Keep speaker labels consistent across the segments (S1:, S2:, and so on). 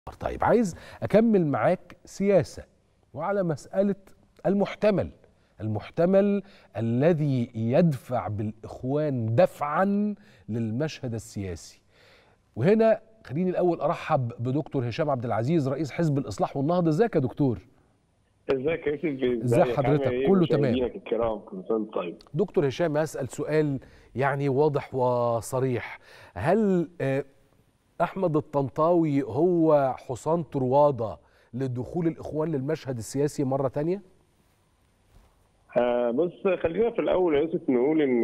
S1: طيب عايز اكمل معاك سياسه وعلى مساله المحتمل المحتمل الذي يدفع بالاخوان دفعا للمشهد السياسي وهنا خليني الاول ارحب بدكتور هشام عبد العزيز رئيس حزب الاصلاح والنهضه ازيك يا دكتور
S2: ازيك يا يوسف
S1: ازي حضرتك كله تمام
S2: الكرام كل سنه طيب
S1: دكتور هشام اسال سؤال يعني واضح وصريح هل آه، احمد الطنطاوي هو حصان طروادة لدخول الاخوان للمشهد السياسي مره تانية
S2: آه بص خلينا في الاول يا يوسف نقول ان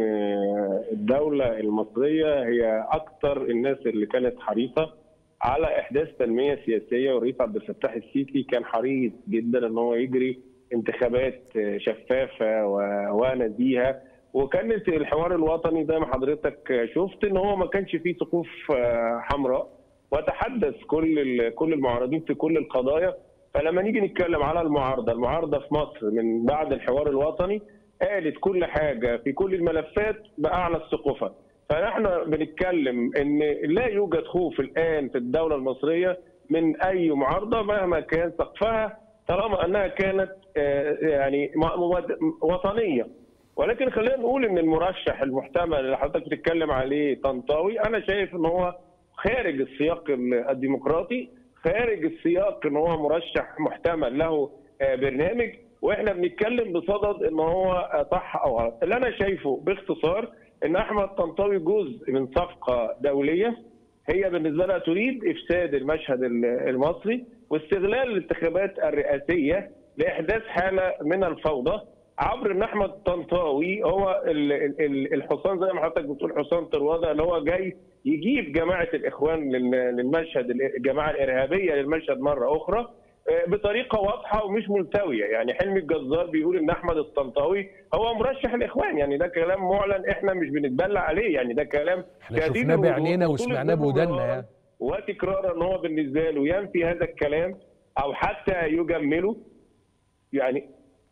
S2: الدوله المصريه هي اكثر الناس اللي كانت حريصه على احداث تنميه سياسيه والرئيس عبد الفتاح السيسي كان حريص جدا ان هو يجري انتخابات شفافه ونزيهه وكانت الحوار الوطني زي ما حضرتك شفت ان هو ما كانش فيه سقوف حمراء وتحدث كل كل المعارضين في كل القضايا فلما نيجي نتكلم على المعارضه، المعارضه في مصر من بعد الحوار الوطني قالت كل حاجه في كل الملفات باعلى السقوفه، فنحن بنتكلم ان لا يوجد خوف الان في الدوله المصريه من اي معارضه مهما كان سقفها طالما انها كانت يعني وطنيه ولكن خلينا نقول ان المرشح المحتمل اللي حضرتك بتتكلم عليه طنطاوي انا شايف ان هو خارج السياق الديمقراطي خارج السياق ان هو مرشح محتمل له برنامج واحنا بنتكلم بصدد ان هو صح او غلط اللي انا شايفه باختصار ان احمد طنطاوي جزء من صفقه دوليه هي بالنسبه لها تريد افساد المشهد المصري واستغلال الانتخابات الرئاسيه لاحداث حاله من الفوضى عبر ان احمد طنطاوي هو الحصان زي ما حضرتك بتقول حصان طروادة اللي هو جاي يجيب جماعه الاخوان للمشهد الجماعه الارهابيه للمشهد مره اخرى بطريقه واضحه ومش ملتويه يعني حلمي الجزار بيقول ان احمد الطنطاوي هو مرشح الاخوان يعني ده كلام معلن احنا مش بنتبلى عليه يعني ده كلام
S1: احنا شفناه بعينينا وسمعناه بودنا يعني
S2: وتكرارا ان هو بالنسبه له ينفي هذا الكلام او حتى يجمله يعني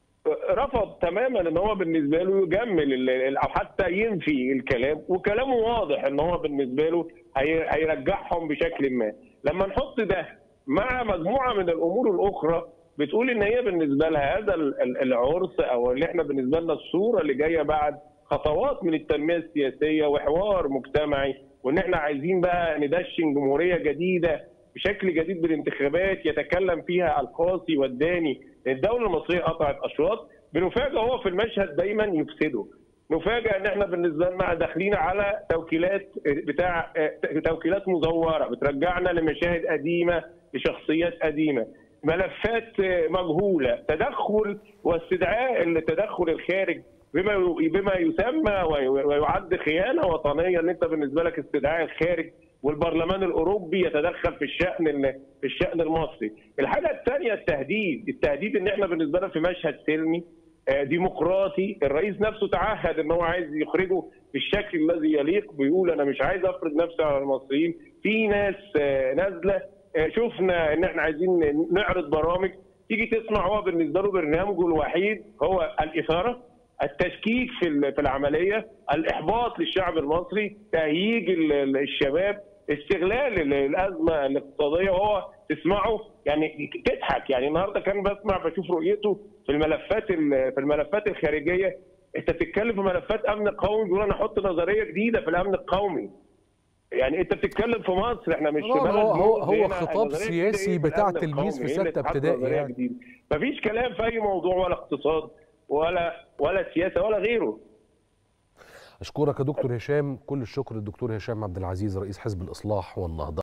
S2: رفض تماما ان هو بالنسبه له يجمل او حتى ينفي الكلام وكلامه واضح ان هو بالنسبه له هيرجعهم بشكل ما لما نحط ده مع مجموعه من الامور الاخرى بتقول ان هي بالنسبه لها هذا العرس او اللي احنا بالنسبه لنا الصوره اللي جايه بعد خطوات من التنميه السياسيه وحوار مجتمعي وان احنا عايزين بقى ندشن جمهوريه جديده بشكل جديد بالانتخابات يتكلم فيها القاسي والداني الدوله المصريه قطعت اشواط بنفاجئ هو في المشهد دايما يفسده نفاجئ ان احنا بالنسبه لنا داخلين على توكيلات بتاع توكيلات مزوره بترجعنا لمشاهد قديمه لشخصيات قديمه ملفات مجهوله تدخل واستدعاء التدخل الخارج بما بما يسمى ويعد خيانه وطنيه ان انت بالنسبه لك استدعاء الخارج والبرلمان الاوروبي يتدخل في الشان في الشان المصري. الحاجه الثانيه التهديد، التهديد ان احنا بالنسبه لنا في مشهد سلمي ديمقراطي، الرئيس نفسه تعهد ان هو عايز يخرجه بالشكل الذي يليق بيقول انا مش عايز افرض نفسي على المصريين، في ناس نازله شفنا ان احنا عايزين نعرض برامج تيجي تسمع هو بالنسبه له برنامجه الوحيد هو الاثاره التشكيك في في العمليه، الاحباط للشعب المصري، تهييج الشباب، استغلال الازمه الاقتصاديه وهو تسمعه يعني تضحك يعني النهارده كان بسمع بشوف رؤيته في الملفات في الملفات الخارجيه انت بتتكلم في ملفات امن قومي بيقول انا احط نظريه جديده في الامن القومي يعني انت بتتكلم في مصر احنا مش في بلد
S1: هو هو, هو خطاب سياسي بتاع تلميذ في سته ابتدائي يعني
S2: مفيش كلام في اي موضوع ولا اقتصاد ولا ولا سياسه ولا غيره
S1: اشكرك يا دكتور هشام كل الشكر للدكتور هشام عبد العزيز رئيس حزب الاصلاح والنهضه